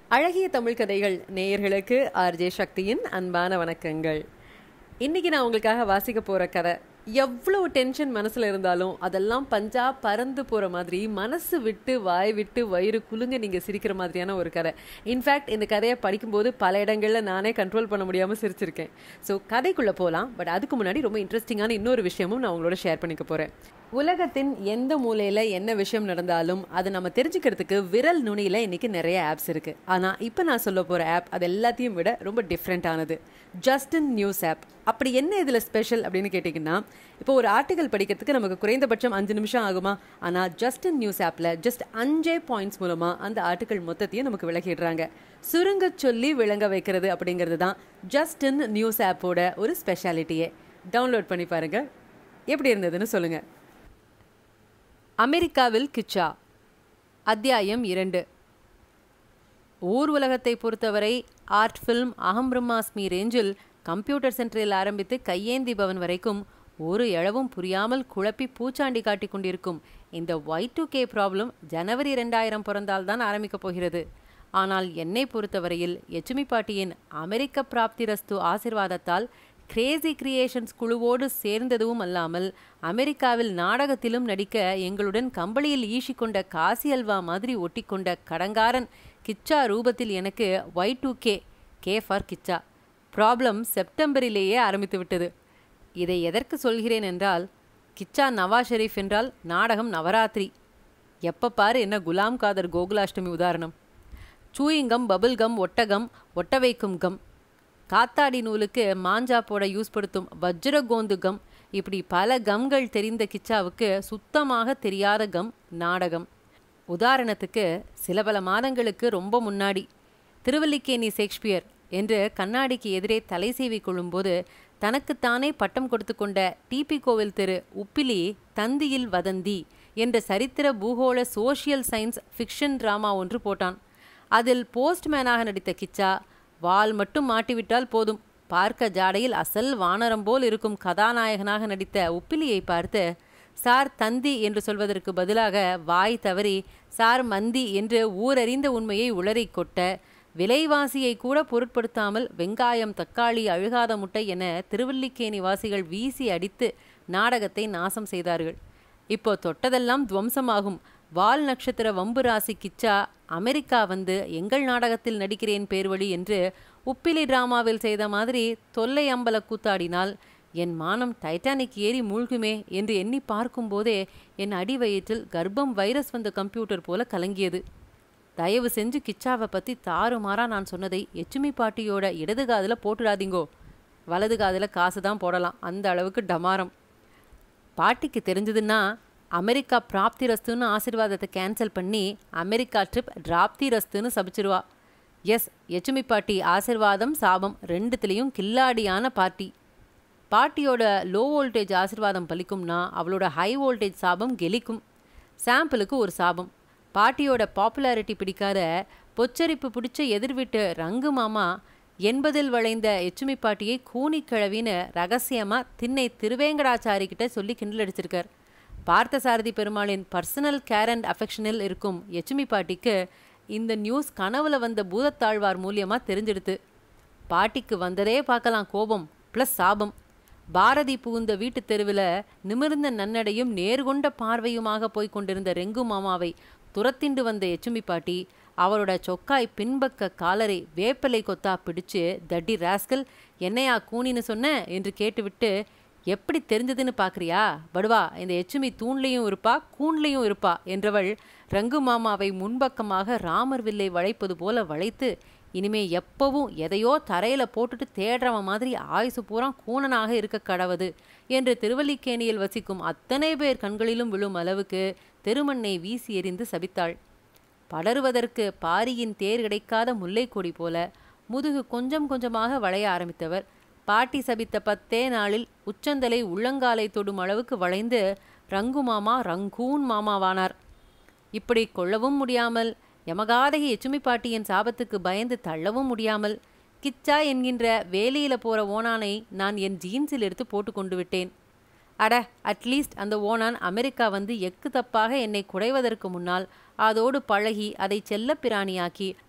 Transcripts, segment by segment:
அழகிய தமிழ் கதைகள் நேயர்களுக்கு ஆர்ஜே சக்தியின் அன்பான வணக்கங்கள் இன்னைக்கு நான் உங்களுக்காக வாசிக்க போற கதை எவ்வளவு டென்ஷன் மனசுல இருந்தாலும் அதெல்லாம் பஞ்சா பறந்து போற மாதிரி மனசு விட்டு வாய் விட்டு வயிறு குலுங்க நீங்க சிரிக்கிற மாதிரியான ஒரு கதை இன்ஃபேக்ட் இந்த கதையை படிக்கும்போது பல இடங்கள்ல நானே கண்ட்ரோல் பண்ண முடியாம சிரிச்சிருக்கேன் ஸோ கதைக்குள்ள போகலாம் பட் அதுக்கு முன்னாடி ரொம்ப இன்ட்ரெஸ்டிங்கான இன்னொரு விஷயமும் நான் உங்களோட ஷேர் பண்ணிக்க போறேன் உலகத்தின் எந்த மூலையில் என்ன விஷயம் நடந்தாலும் அதை நம்ம தெரிஞ்சுக்கிறதுக்கு விரல் நுனியில் இன்னைக்கு நிறைய ஆப்ஸ் இருக்கு ஆனால் இப்போ நான் சொல்ல போகிற ஆப் அது எல்லாத்தையும் விட ரொம்ப டிஃப்ரெண்ட்டானது ஜஸ்டின் நியூஸ் ஆப் அப்படி என்ன இதில் ஸ்பெஷல் அப்படின்னு கேட்டிங்கன்னா இப்போ ஒரு ஆர்டிகல் படிக்கிறதுக்கு நமக்கு குறைந்தபட்சம் அஞ்சு நிமிஷம் ஆகுமா ஆனால் ஜஸ்டின் நியூஸ் ஆப்பில் ஜஸ்ட் அஞ்சே பாயிண்ட்ஸ் மூலமாக அந்த ஆர்டிகல் மொத்தத்தையும் நமக்கு விளக்கிடுறாங்க சுருங்க சொல்லி விளங்க வைக்கிறது அப்படிங்கிறது தான் ஜஸ்டின் நியூஸ் ஆப்போட ஒரு ஸ்பெஷாலிட்டியே டவுன்லோட் பண்ணி பாருங்க எப்படி இருந்ததுன்னு சொல்லுங்கள் அமெரிக்காவில் கிச்சா அத்தியாயம் இரண்டு ஊர் உலகத்தை பொறுத்தவரை ஆர்ட் ஃபில்ம் அகம் பிரம்மாஸ்மி ரேஞ்சில் கம்ப்யூட்டர் சென்டரில் ஆரம்பித்து கையேந்தி பவன் வரைக்கும் ஒரு எழவும் புரியாமல் குழப்பி பூச்சாண்டி காட்டிக் கொண்டிருக்கும் இந்த ஒய் டு கே ப்ராப்ளம் ஜனவரி ரெண்டாயிரம் பிறந்தால்தான் ஆரம்பிக்கப் போகிறது ஆனால் என்னை பொறுத்தவரையில் எச்சுமி பாட்டியின் அமெரிக்க பிராப்திரஸ்து ஆசிர்வாதத்தால் கிரேசி கிரியேஷன்ஸ் குழுவோடு சேர்ந்ததும் அல்லாமல் அமெரிக்காவில் நாடகத்திலும் நடிக்க எங்களுடன் கம்பளியில் ஈசிக்கொண்ட காசி அல்வா மாதிரி ஒட்டிக்கொண்ட கடங்காரன் கிச்சா ரூபத்தில் எனக்கு Y two K K for Kicha problem செப்டம்பரிலேயே ஆரம்பித்து விட்டது இதை எதற்கு சொல்கிறேன் என்றால் கிச்சா நவாஸ் ஷெரீஃப் என்றால் நாடகம் நவராத்திரி எப்போ பாரு என்ன குலாம் காதர் கோகுலாஷ்டமி உதாரணம் சூயிங்கம் பபிள் கம் ஒட்டகம் ஒட்ட வைக்கும் கம் காத்தாடி நூலுக்கு மாஞ்சா போட யூஸ் படுத்தும் வஜ்ரகோந்து கம் இப்படி பல கம்கள் தெரிந்த கிச்சாவுக்கு சுத்தமாக தெரியாத கம் நாடகம் உதாரணத்துக்கு சில பல மாதங்களுக்கு ரொம்ப முன்னாடி திருவல்லிக்கேணி ஷேக்ஸ்பியர் என்று கண்ணாடிக்கு எதிரே தலை சீவி கொள்ளும்போது தனக்குத்தானே பட்டம் கொடுத்து கொண்ட டிபி கோவில் திரு உப்பிலி தந்தியில் வதந்தி என்ற சரித்திர பூகோள சோஷியல் சயின்ஸ் ஃபிக்ஷன் டிராமா ஒன்று போட்டான் அதில் போஸ்ட்மேனாக நடித்த கிச்சா வால் மட்டும் மாட்டிவிட்டால் போதும் பார்க்க ஜாடையில் அசல் வானரம் போல் இருக்கும் கதாநாயகனாக நடித்த உப்பிலியை பார்த்து சார் தந்தி என்று சொல்வதற்கு பதிலாக வாய் தவறி சார் மந்தி என்று ஊரறிந்த உண்மையை உளறி கொட்ட விலைவாசியை கூட பொருட்படுத்தாமல் வெங்காயம் தக்காளி அழுகாத முட்டை என திருவல்லிக்கேணி வாசிகள் வீசி அடித்து நாடகத்தை நாசம் செய்தார்கள் இப்போ தொட்டதெல்லாம் துவம்சமாகும் வால் நட்சத்திர வம்பு ராசி கிச்சா அமெரிக்கா வந்து எங்கள் நாடகத்தில் நடிக்கிறேன் பேர்வழி என்று உப்பிலி டிராமாவில் செய்த மாதிரி தொல்லை அம்பல கூத்தாடினால் என் மானம் டைட்டானிக் ஏறி மூழ்குமே என்று எண்ணி பார்க்கும்போதே என் அடி வயிற்றில் கர்ப்பம் வைரஸ் வந்த கம்ப்யூட்டர் போல கலங்கியது தயவு செஞ்சு கிச்சாவை பற்றி தாறுமாறா நான் சொன்னதை எச்சுமி பாட்டியோட இடது காதில் போட்டுடாதீங்கோ வலது காதில் காசு தான் போடலாம் அந்த அளவுக்கு டமாரம் பாட்டிக்கு தெரிஞ்சதுன்னா அமெரிக்கா பிராப்தி ரஸ்துன்னு ஆசீர்வாதத்தை கேன்சல் பண்ணி அமெரிக்கா ட்ரிப் டிராப்தி ரஸ்துன்னு சபிச்சிருவா எஸ் எச்சுமி பாட்டி ஆசிர்வாதம் சாபம் ரெண்டுத்துலேயும் கில்லாடியான பார்ட்டி பாட்டியோட லோ வோல்டேஜ் ஆசிர்வாதம் பலிக்கும்னா அவளோட ஹை வோல்டேஜ் சாபம் கெலிக்கும் சாம்பிளுக்கு ஒரு சாபம் பாட்டியோட பாப்புலாரிட்டி பிடிக்காத பொச்சரிப்பு பிடிச்ச எதிர்விட்டு ரங்கு மாமா எண்பதில் வளைந்த எச்சுமி பாட்டியை கூனிக்கிழவின்னு ரகசியமாக திண்ணை திருவேங்கடாச்சாரி கிட்ட சொல்லி கிண்டல் அடிச்சிருக்கார் பார்த்தசாரதி பெருமாளின் பர்சனல் கேர் அண்ட் அஃபெக்ஷனில் இருக்கும் எச்சுமி பாட்டிக்கு இந்த நியூஸ் கனவுல வந்த பூதத்தாழ்வார் மூலியமாக தெரிஞ்செடுத்து பாட்டிக்கு வந்ததே பார்க்கலாம் கோபம் ப்ளஸ் சாபம் பாரதி புகுந்த வீட்டு தெருவில் நிமிர்ந்த நன்னடையும் நேர்கொண்ட பார்வையுமாக போய்க் கொண்டிருந்த ரெங்கு மாமாவை துரத்திண்டு வந்த எச்சுமி பாட்டி அவரோட சொக்காய் பின்பக்க காலரை வேப்பலை கொத்தா பிடிச்சு தட்டி ராஸ்கல் என்னையா கூனின்னு சொன்ன என்று கேட்டுவிட்டு எப்படி தெரிஞ்சதுன்னு பார்க்குறியா படுவா இந்த எச்சுமி தூண்லையும் இருப்பா கூண்லையும் இருப்பா என்றவள் ரங்கு மாமாவை முன்பக்கமாக ராமர் வில்லை வளைப்பது போல வளைத்து இனிமே எப்பவும் எதையோ தரையில போட்டுட்டு தேடுறவன் மாதிரி ஆயுசு பூரா கூணனாக இருக்க கடவுது என்று திருவல்லிக்கேணியில் வசிக்கும் அத்தனை பேர் கண்களிலும் விழும் அளவுக்கு தெருமண்ணை வீசி எறிந்து சபித்தாள் படருவதற்கு பாரியின் தேர் கிடைக்காத முல்லைக்கொடி போல முதுகு கொஞ்சம் கொஞ்சமாக வளைய ஆரம்பித்தவர் பாட்டி சபித்த பத்தே நாளில் உச்சந்தலை உள்ளங்காலை தொடும் அளவுக்கு வளைந்து ரங்கு மாமா ரங்கூன் மாமாவானார் இப்படி கொள்ளவும் முடியாமல் யமகாதகி எச்சுமி பாட்டியின் சாபத்துக்கு பயந்து தள்ளவும் முடியாமல் கிச்சா என்கின்ற வேலியில போற ஓனானை நான் என் ஜீன்ஸில் எடுத்து போட்டு கொண்டு விட்டேன் அட அட்லீஸ்ட் அந்த ஓனான் அமெரிக்கா வந்து எக்கு தப்பாக என்னை குடைவதற்கு முன்னால் அதோடு பழகி அதை செல்லப் பிராணியாக்கி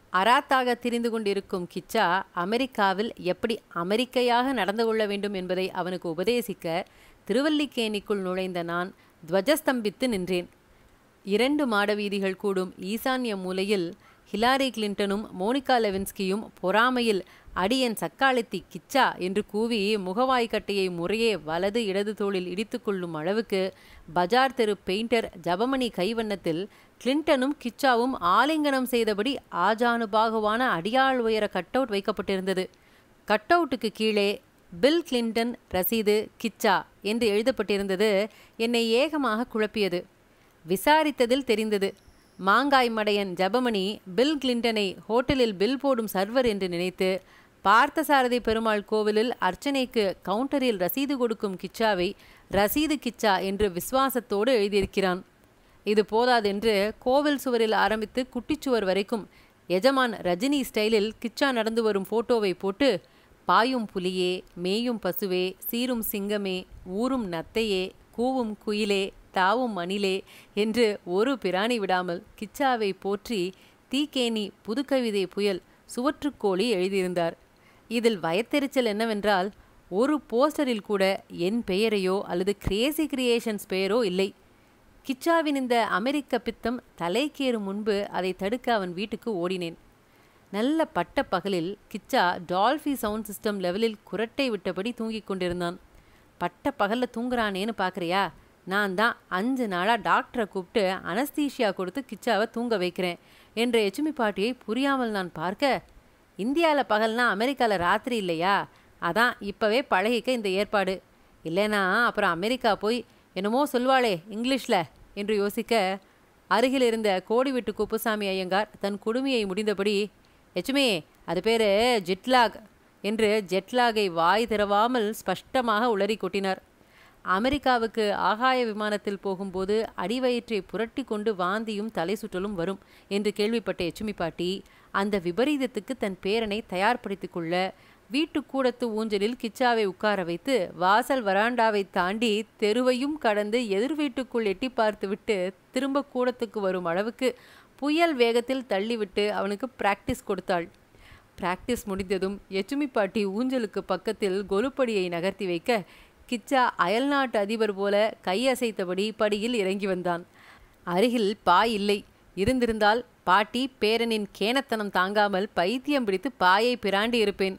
அராத்தாக திரிந்து கொண்டிருக்கும் கிச்சா அமெரிக்காவில் எப்படி அமெரிக்கையாக நடந்து கொள்ள வேண்டும் என்பதை அவனுக்கு உபதேசிக்க திருவல்லிக்கேணிக்குள் நுழைந்த நான் துவஜஸ்தம்பித்து நின்றேன் இரண்டு மாட வீதிகள் கூடும் ஈசான்ய மூலையில் ஹிலாரி கிளின்டனும் மோனிகா லெவின்ஸ்கியும் பொறாமையில் அடியன் சக்காளத்தி கிச்சா என்று கூவி முகவாய்க்கட்டையை முறையே வலது இடது தோளில் இடித்து கொள்ளும் அளவுக்கு பஜார் தெரு பெயிண்டர் ஜபமணி கைவண்ணத்தில் கிளின்டனும் கிச்சாவும் ஆலிங்கனம் செய்தபடி ஆஜானுபாகுவான அடியாள் உயர கட் அவுட் வைக்கப்பட்டிருந்தது கட் அவுட்டுக்கு கீழே பில் கிளின்டன் ரசீது கிச்சா என்று எழுதப்பட்டிருந்தது என்னை ஏகமாக குழப்பியது விசாரித்ததில் தெரிந்தது மாங்காய் மடையன் ஜபமணி பில் கிளின்டனை ஹோட்டலில் பில் போடும் சர்வர் என்று நினைத்து பார்த்தசாரதி பெருமாள் கோவிலில் அர்ச்சனைக்கு கவுண்டரில் ரசீது கொடுக்கும் கிச்சாவை ரசீது கிச்சா என்று விசுவாசத்தோடு எழுதியிருக்கிறான் இது போதாதென்று கோவில் சுவரில் ஆரம்பித்து குட்டிச்சுவர் வரைக்கும் எஜமான் ரஜினி ஸ்டைலில் கிச்சா நடந்து வரும் போட்டோவை போட்டு பாயும் புலியே மேயும் பசுவே சீரும் சிங்கமே ஊரும் நத்தையே கூவும் குயிலே தாவும் மணிலே என்று ஒரு பிராணி விடாமல் கிச்சாவை போற்றி தீக்கேணி புதுக்கவிதை புயல் சுவற்றுக்கோழி எழுதியிருந்தார் இதில் வயத்தெரிச்சல் என்னவென்றால் ஒரு போஸ்டரில் கூட என் பெயரையோ அல்லது கிரேசி கிரியேஷன்ஸ் பெயரோ இல்லை கிச்சாவின் இந்த அமெரிக்க பித்தம் தலைக்கேறும் முன்பு அதை தடுக்க அவன் வீட்டுக்கு ஓடினேன் நல்ல பட்ட பகலில் கிச்சா டால்ஃபி சவுண்ட் சிஸ்டம் லெவலில் குரட்டை விட்டபடி தூங்கிக் கொண்டிருந்தான் பட்ட பகலில் தூங்குறானேன்னு பார்க்குறியா நான் தான் அஞ்சு நாளாக டாக்டரை கூப்பிட்டு அனஸ்தீஷியா கொடுத்து கிச்சாவை தூங்க வைக்கிறேன் என்ற எச்சுமி பாட்டியை புரியாமல் நான் பார்க்க இந்தியாவில் பகல்னா அமெரிக்காவில் ராத்திரி இல்லையா அதான் இப்போவே பழகிக்க இந்த ஏற்பாடு இல்லைனா அப்புறம் அமெரிக்கா போய் என்னமோ சொல்வாளே இங்கிலீஷில் என்று யோசிக்க அருகில் இருந்த கோடிவிட்டு குப்புசாமி ஐயங்கார் தன் குடுமையை முடிந்தபடி எச்சுமே அது பேர் ஜெட்லாக் என்று ஜெட்லாகை வாய் திறவாமல் ஸ்பஷ்டமாக உளறி கொட்டினார் அமெரிக்காவுக்கு ஆகாய விமானத்தில் போகும்போது அடிவயிற்றை புரட்டி கொண்டு வாந்தியும் தலை சுற்றலும் வரும் என்று கேள்விப்பட்ட எச்சுமி பாட்டி அந்த விபரீதத்துக்கு தன் பேரனை தயார்படுத்திக் கொள்ள வீட்டு கூடத்து ஊஞ்சலில் கிச்சாவை உட்கார வைத்து வாசல் வராண்டாவை தாண்டி தெருவையும் கடந்து எதிர் வீட்டுக்குள் எட்டி பார்த்துவிட்டு திரும்ப கூடத்துக்கு வரும் அளவுக்கு புயல் வேகத்தில் தள்ளிவிட்டு அவனுக்கு பிராக்டிஸ் கொடுத்தாள் பிராக்டிஸ் முடிந்ததும் எச்சுமி பாட்டி ஊஞ்சலுக்கு பக்கத்தில் கொலுப்படியை நகர்த்தி வைக்க கிச்சா அயல்நாட்டு அதிபர் போல கையசைத்தபடி படியில் இறங்கி வந்தான் அருகில் பாய் இல்லை இருந்திருந்தால் பாட்டி பேரனின் கேனத்தனம் தாங்காமல் பைத்தியம் பிடித்து பாயை பிராண்டி இருப்பேன்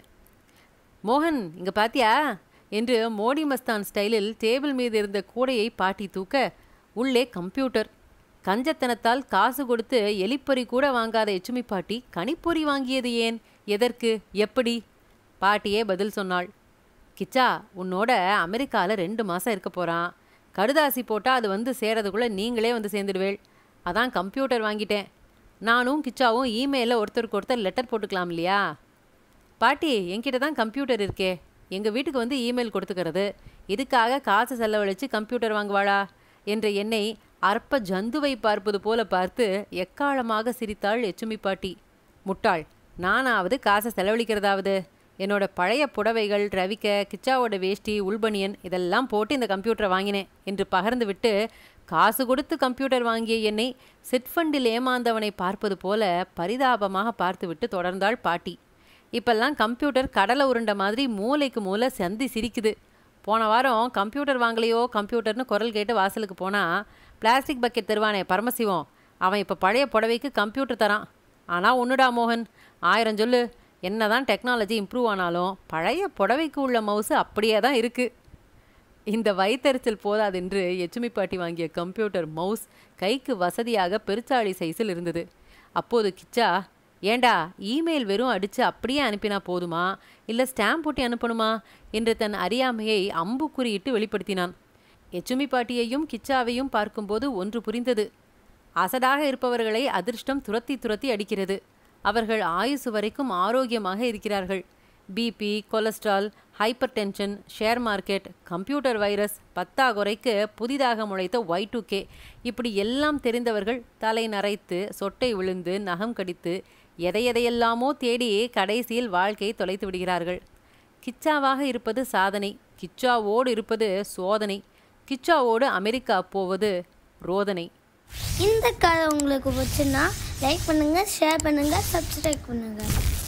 மோகன் இங்க பாத்தியா என்று மோடி மஸ்தான் ஸ்டைலில் டேபிள் மீது இருந்த கூடையை பாட்டி தூக்க உள்ளே கம்ப்யூட்டர் கஞ்சத்தனத்தால் காசு கொடுத்து எலிப்பொறி கூட வாங்காத எச்சுமி பாட்டி கணிப்பொறி வாங்கியது ஏன் எதற்கு எப்படி பாட்டியே பதில் சொன்னாள் கிச்சா உன்னோட அமெரிக்காவில் ரெண்டு மாதம் இருக்க போகிறான் கடுதாசி போட்டால் அது வந்து சேரதுக்குள்ளே நீங்களே வந்து சேர்ந்துடுவேள் அதான் கம்ப்யூட்டர் வாங்கிட்டேன் நானும் கிச்சாவும் இமெயிலில் ஒருத்தருக்கு ஒருத்தர் லெட்டர் போட்டுக்கலாம் இல்லையா பாட்டி என்கிட்ட தான் கம்ப்யூட்டர் இருக்கே எங்கள் வீட்டுக்கு வந்து இமெயில் கொடுத்துக்கிறது இதுக்காக காசு செலவழித்து கம்ப்யூட்டர் வாங்குவாளா என்ற என்னை அற்ப ஜந்துவை பார்ப்பது போல பார்த்து எக்காலமாக சிரித்தாள் எச்சுமி பாட்டி முட்டாள் நானாவது காசை செலவழிக்கிறதாவது என்னோட பழைய புடவைகள் ரவிக்க கிச்சாவோட வேஷ்டி உள்பனியன் இதெல்லாம் போட்டு இந்த கம்ப்யூட்டரை வாங்கினேன் என்று பகர்ந்து விட்டு காசு கொடுத்து கம்ப்யூட்டர் வாங்கிய என்னை சிட்ஃபண்டில் ஏமாந்தவனை பார்ப்பது போல பரிதாபமாக பார்த்துவிட்டு தொடர்ந்தாள் பாட்டி இப்பெல்லாம் கம்ப்யூட்டர் கடலை உருண்ட மாதிரி மூளைக்கு மூளை சந்தி சிரிக்குது போன வாரம் கம்ப்யூட்டர் வாங்கலையோ கம்ப்யூட்டர்னு குரல் கேட்டு வாசலுக்கு போனால் பிளாஸ்டிக் பக்கெட் தருவானே பரமசிவம் அவன் இப்போ பழைய புடவைக்கு கம்ப்யூட்டர் தரான் ஆனால் ஒன்றுடா மோகன் ஆயிரம் சொல்லு என்னதான் டெக்னாலஜி இம்ப்ரூவ் ஆனாலும் பழைய புடவைக்கு உள்ள மவுசு அப்படியே தான் இருக்குது இந்த வயிற்றறிச்சல் போதாதென்று எச்சுமி பாட்டி வாங்கிய கம்ப்யூட்டர் மவுஸ் கைக்கு வசதியாக பெருச்சாளி சைஸில் இருந்தது அப்போது கிச்சா ஏண்டா இமெயில் வெறும் அடித்து அப்படியே அனுப்பினா போதுமா இல்லை ஸ்டாம்ப் போட்டி அனுப்பணுமா என்று தன் அறியாமையை அம்பு குறியிட்டு வெளிப்படுத்தினான் எச்சுமி பாட்டியையும் கிச்சாவையும் பார்க்கும்போது ஒன்று புரிந்தது அசடாக இருப்பவர்களை அதிர்ஷ்டம் துரத்தி துரத்தி அடிக்கிறது அவர்கள் ஆயுசு வரைக்கும் ஆரோக்கியமாக இருக்கிறார்கள் B P cholesterol hypertension share market computer virus பத்தாகுறைக்கு புதிதாக முளைத்த ஒய் டூ கே இப்படி எல்லாம் தெரிந்தவர்கள் தலை நரைத்து சொட்டை விழுந்து நகம் கடித்து எதை எதையெல்லாமோ தேடி கடைசியில் வாழ்க்கையை தொலைத்து விடுகிறார்கள் கிச்சாவாக இருப்பது சாதனை கிச்சாவோடு இருப்பது சோதனை கிச்சாவோடு அமெரிக்கா போவது ரோதனை இந்த கதை உங்களுக்கு பிடிச்சுன்னா லைக் பண்ணுங்கள் ஷேர் பண்ணுங்கள் சப்ஸ்கிரைப் பண்ணுங்கள்